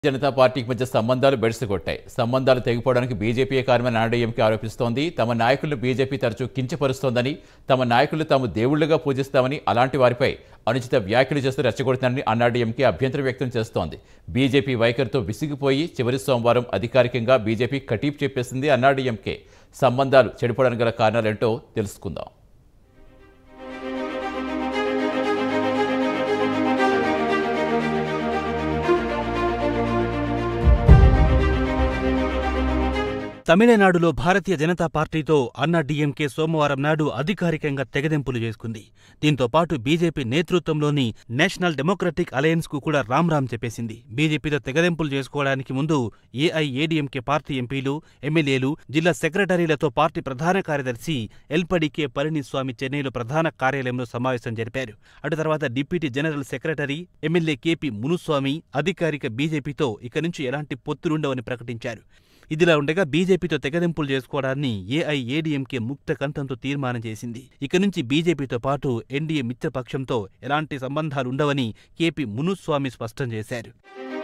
జనతా పార్టీకి మధ్య సంబంధాలు బెడిసికొట్టాయి సంబంధాలు తెగిపోవడానికి బీజేపీయే కారణమని నాడీఎంకే ఆరోపిస్తోంది తమ నాయకులను బీజేపీ తరచూ కించపరుస్తోందని తమ నాయకులు తాము దేవుళ్లుగా పూజిస్తామని అలాంటి వారిపై అనుచిత వ్యాఖ్యలు చేస్తూ రెచ్చగొడుతున్నారని అన్నాడీఎంకే అభ్యంతరం వ్యక్తం చేస్తోంది బీజేపీ వైఖరితో విసిగిపోయి చివరి సోమవారం అధికారికంగా బీజేపీ కటీప్ చెప్పేసింది అన్నాడీఎంకే సంబంధాలు చెడిపోవడానికి గల కారణాలేంటో తెలుసుకుందాం తమిళనాడులో భారతీయ జనతా పార్టీతో అన్నా డీఎంకే సోమవారం నాడు అధికారికంగా తెగదెంపులు చేసుకుంది దీంతో పాటు బీజేపీ నేతృత్వంలోని నేషనల్ డెమోక్రటిక్ అలయన్స్ కు కూడా రామ్ రామ్ చెప్పేసింది బీజేపీతో తెగదెంపులు చేసుకోవడానికి ముందు ఏఐఏడీఎంకే పార్టీ ఎంపీలు ఎమ్మెల్యేలు జిల్లా సెక్రటరీలతో పార్టీ ప్రధాన కార్యదర్శి ఎల్పడికే పళనిస్వామి చెన్నైలో ప్రధాన కార్యాలయంలో సమావేశం జరిపారు అటు తర్వాత deputy general secretary MLA KP Munuswamy అధికారిక బీజేపీతో ఇక నుంచి ఎలాంటి పొత్తులుండవని ప్రకటించారు ఇదిలా ఉండగా బీజేపీతో తెగదెంపులు చేసుకోవడాన్ని ఏఐఏడీఎంకే ముక్త కంఠంతో తీర్మానం చేసింది ఇక నుంచి బీజేపీతో పాటు ఎన్డీఏ మిత్రపక్షంతో ఎలాంటి సంబంధాలుండవని కేపీ మునుస్వామి స్పష్టం చేశారు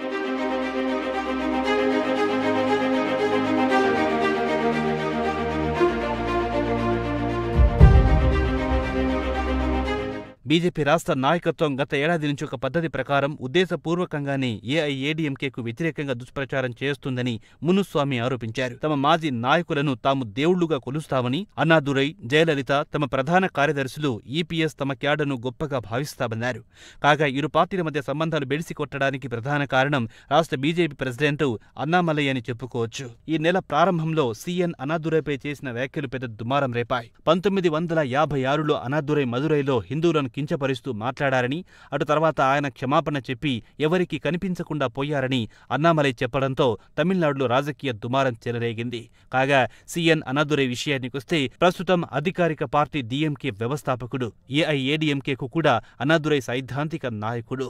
బీజేపీ రాష్ట్ర నాయకత్వం గత ఏడాది నుంచి ఒక పద్ధతి ప్రకారం ఉద్దేశపూర్వకంగానే ఏఐఏడీఎంకేకు వ్యతిరేకంగా దుష్ప్రచారం చేస్తుందని మునుస్వామి ఆరోపించారు తమ మాజీ నాయకులను తాము దేవుళ్లుగా కొలుస్తామని అన్నాదురై జయలలిత తమ ప్రధాన కార్యదర్శులు ఈపీఎస్ తమ క్యాడర్ను గొప్పగా భావిస్తామన్నారు కాగా ఇరు పార్టీల మధ్య సంబంధాలు బెడిసి కొట్టడానికి ప్రధాన కారణం రాష్ట్ర బీజేపీ ప్రెసిడెంట్ అన్నామలై అని చెప్పుకోవచ్చు ఈ నెల ప్రారంభంలో సీఎన్ అనాదురైపై చేసిన వ్యాఖ్యలు పెద్ద దుమారం రేపాయి పంతొమ్మిది వందల యాభై ఆరులో అనాదురై మదురైలో హిందువులను కించపరుస్తూ మాట్లాడారని అటు తర్వాత ఆయన క్షమాపణ చెప్పి ఎవరికీ కనిపించకుండా పోయారని అన్నామలై చెప్పడంతో తమిళనాడులో రాజకీయ దుమారం చెలరేగింది కాగా సీఎన్ అనాదురై విషయానికొస్తే ప్రస్తుతం అధికారిక పార్టీ డీఎంకే వ్యవస్థాపకుడు ఏఐఏడీఎంకేకు కూడా అనాదురై సైద్ధాంతిక నాయకుడు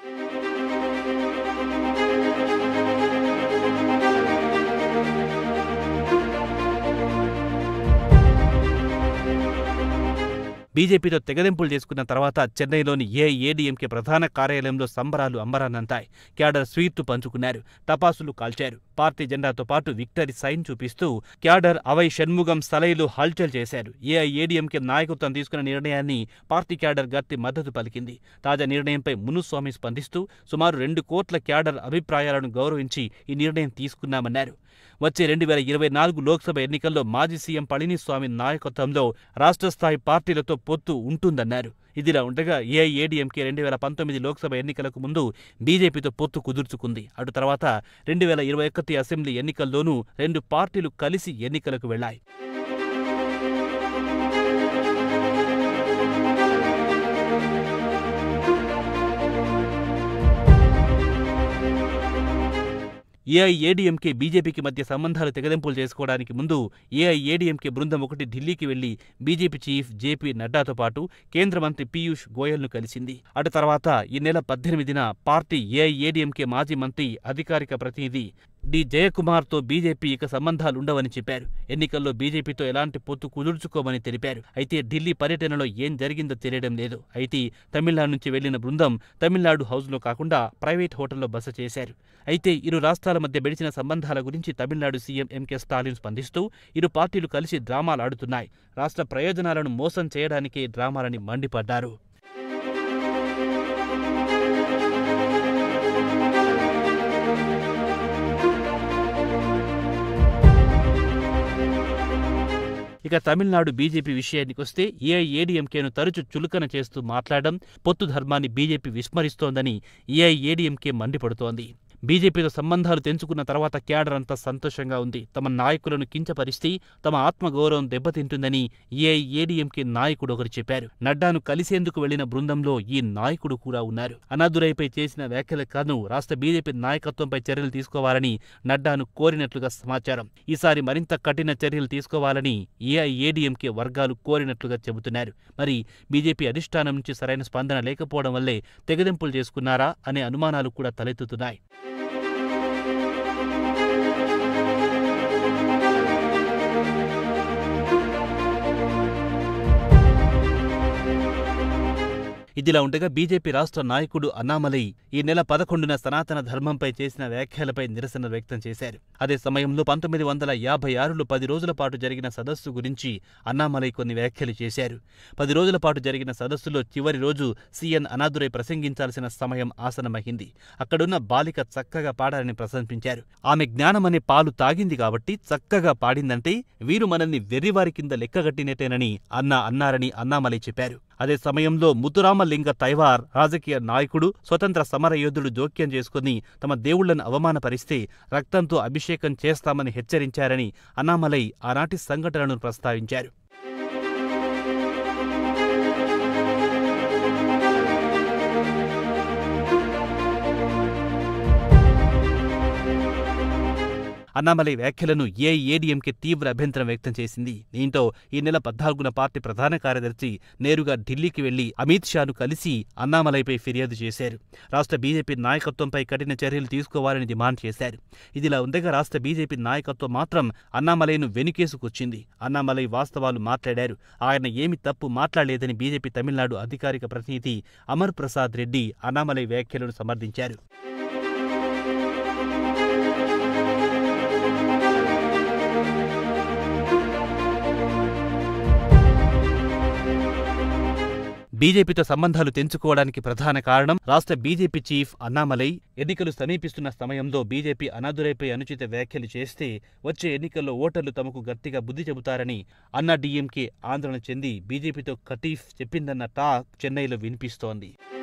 బీజేపీతో తెగదెంపులు చేసుకున్న తర్వాత చెన్నైలోని ఏఐఏడీఎంకే ప్రధాన కార్యాలయంలో సంబరాలు అంబరాన్నంతాయి క్యాడర్ స్వీట్లు పంచుకున్నారు టపాసులు కాల్చారు పార్టీ జెండాతో పాటు విక్టరీ సైన్ చూపిస్తూ క్యాడర్ అవై షణ్ముగం స్థలైలు హల్చల్ చేశారు ఏఐఏడీఎంకే నాయకత్వం తీసుకున్న నిర్ణయాన్ని పార్టీ క్యాడర్ గట్టి మద్దతు పలికింది తాజా నిర్ణయంపై మునుస్వామి స్పందిస్తూ సుమారు రెండు కోట్ల క్యాడర్ అభిప్రాయాలను గౌరవించి ఈ నిర్ణయం తీసుకున్నామన్నారు వచ్చే రెండు వేల ఇరవై నాలుగు లోక్సభ ఎన్నికల్లో మాజీ సీఎం పళనిస్వామి నాయకత్వంలో రాష్ట్ర స్థాయి పార్టీలతో పొత్తు ఉంటుందన్నారు ఇదిలా ఉండగా ఏఐఏడీఎంకే రెండు వేల పంతొమ్మిది లోక్సభ ఎన్నికలకు ముందు బీజేపీతో పొత్తు కుదుర్చుకుంది అటు తర్వాత రెండు వేల ఇరవై ఒకటి అసెంబ్లీ ఎన్నికల్లోనూ రెండు పార్టీలు కలిసి ఎన్నికలకు వెళ్లాయి ఏఐఏడీఎంకే బీజేపీకి మధ్య సంబంధాలు తెగదెంపులు చేసుకోవడానికి ముందు ఏఐఏడీఎంకే బృందం ఒకటి ఢిల్లీకి వెళ్లి బీజేపీ చీఫ్ జేపీ నడ్డాతో పాటు కేంద్ర మంత్రి పీయూష్ గోయల్ను కలిసింది అటు తర్వాత ఈ నెల పద్దెనిమిదిన పార్టీ ఏఐఏడీఎంకే మాజీ మంత్రి అధికారిక ప్రతినిధి డి జయకుమార్తో బీజేపీ ఇక సంబంధాలుండవని చెప్పారు ఎన్నికల్లో బీజేపీతో ఎలాంటి పొత్తు కుదుర్చుకోమని తెలిపారు అయితే ఢిల్లీ పర్యటనలో ఏం జరిగిందో తెలియడం లేదు అయితే తమిళనాడు నుంచి వెళ్లిన బృందం తమిళనాడు హౌస్లో కాకుండా ప్రైవేట్ హోటల్లో బస చేశారు అయితే ఇరు రాష్ట్రాల మధ్య బెడిచిన సంబంధాల గురించి తమిళనాడు సీఎం ఎంకే స్టాలిన్ స్పందిస్తూ ఇరు పార్టీలు కలిసి డ్రామాలాడుతున్నాయి రాష్ట్ర ప్రయోజనాలను మోసం చేయడానికే డ్రామాలని మండిపడ్డారు ఇక తమిళనాడు బీజేపీ విషయానికొస్తే ఏఐఏడీఎంకేను తరచు చులకన చేస్తూ మాట్లాడడం పొత్తు ధర్మాన్ని బీజేపీ విస్మరిస్తోందని ఏఐఏడీఎంకే మండిపడుతోంది బీజేపీతో సంబంధాలు తెంచుకున్న తర్వాత క్యాడర్ అంతా సంతోషంగా ఉంది తమ నాయకులను కించపరిస్తే తమ ఆత్మగౌరవం దెబ్బతింటుందని ఏఐఏడీఎంకే నాయకుడు ఒకరు చెప్పారు నడ్డాను కలిసేందుకు వెళ్లిన బృందంలో ఈ నాయకుడు కూడా ఉన్నారు అనాదురైపై చేసిన వ్యాఖ్యలకు కాను రాష్ట్ర బీజేపీ నాయకత్వంపై చర్యలు తీసుకోవాలని నడ్డాను కోరినట్లుగా సమాచారం ఈసారి మరింత కఠిన చర్యలు తీసుకోవాలని ఏఐఏడీఎంకే వర్గాలు కోరినట్లుగా చెబుతున్నారు మరి బీజేపీ అధిష్టానం నుంచి సరైన స్పందన లేకపోవడం వల్లే తెగదెంపులు చేసుకున్నారా అనే అనుమానాలు కూడా తలెత్తుతున్నాయి ఇదిలా ఉండగా బీజేపీ రాష్ట్ర నాయకుడు అన్నామలై ఈ నెల పదకొండున సనాతన ధర్మంపై చేసిన వ్యాఖ్యలపై నిరసన వ్యక్తం చేశారు అదే సమయంలో పంతొమ్మిది వందల యాభై ఆరులో పది రోజుల పాటు జరిగిన సదస్సు గురించి అన్నామలై కొన్ని వ్యాఖ్యలు చేశారు పది రోజుల పాటు జరిగిన సదస్సులో చివరి రోజు సీఎన్ అనాదురై ప్రసంగించాల్సిన సమయం ఆసనమహింది అక్కడున్న బాలిక చక్కగా పాడాలని ప్రశంసించారు ఆమె జ్ఞానమనే పాలు తాగింది కాబట్టి చక్కగా పాడిందంటే వీరు మనల్ని వెర్రివారి కింద లెక్కగట్టినట్టేనని అన్న అన్నారని అన్నామలై చెప్పారు అదే సమయంలో ముతురామలింగ తైవార్ రాజకీయ నాయకుడు స్వతంత్ర సమరయోధుడు జోక్యం చేసుకుని తమ దేవుళ్లను అవమానపరిస్తే రక్తంతో అభిషేకం చేస్తామని హెచ్చరించారని అన్నామలై ఆనాటి సంఘటనలను ప్రస్తావించారు అన్నామలై వ్యాఖ్యలను ఏఐఏడీఎంకే తీవ్ర అభ్యంతరం వ్యక్తం చేసింది దీంతో ఈ నెల పద్నాలుగున పార్టీ ప్రధాన కార్యదర్శి నేరుగా ఢిల్లీకి వెళ్లి అమిత్ షాను కలిసి అన్నామలైపై ఫిర్యాదు చేశారు రాష్ట్ర బీజేపీ నాయకత్వంపై కఠిన చర్యలు తీసుకోవాలని డిమాండ్ చేశారు ఇదిలా ఉండగా రాష్ట్ర బీజేపీ నాయకత్వం మాత్రం అన్నామలైను వెనుకేసుకొచ్చింది అన్నామలై వాస్తవాలు మాట్లాడారు ఆయన ఏమి తప్పు మాట్లాడలేదని బీజేపీ తమిళనాడు అధికారిక ప్రతినిధి అమర్ ప్రసాద్ రెడ్డి అన్నామలై వ్యాఖ్యలను సమర్థించారు బీజేపీతో సంబంధాలు తెంచుకోవడానికి ప్రధాన కారణం రాష్ట్ర బీజేపీ చీఫ్ అన్నామలై ఎన్నికలు సమీపిస్తున్న సమయంలో బీజేపీ అనాదురైపై అనుచిత వ్యాఖ్యలు చేస్తే వచ్చే ఎన్నికల్లో ఓటర్లు తమకు గట్టిగా బుద్ధి చెబుతారని అన్నా డీఎంకే ఆందోళన చెంది బీజేపీతో కటీఫ్ చెప్పిందన్న టాక్ చెన్నైలో వినిపిస్తోంది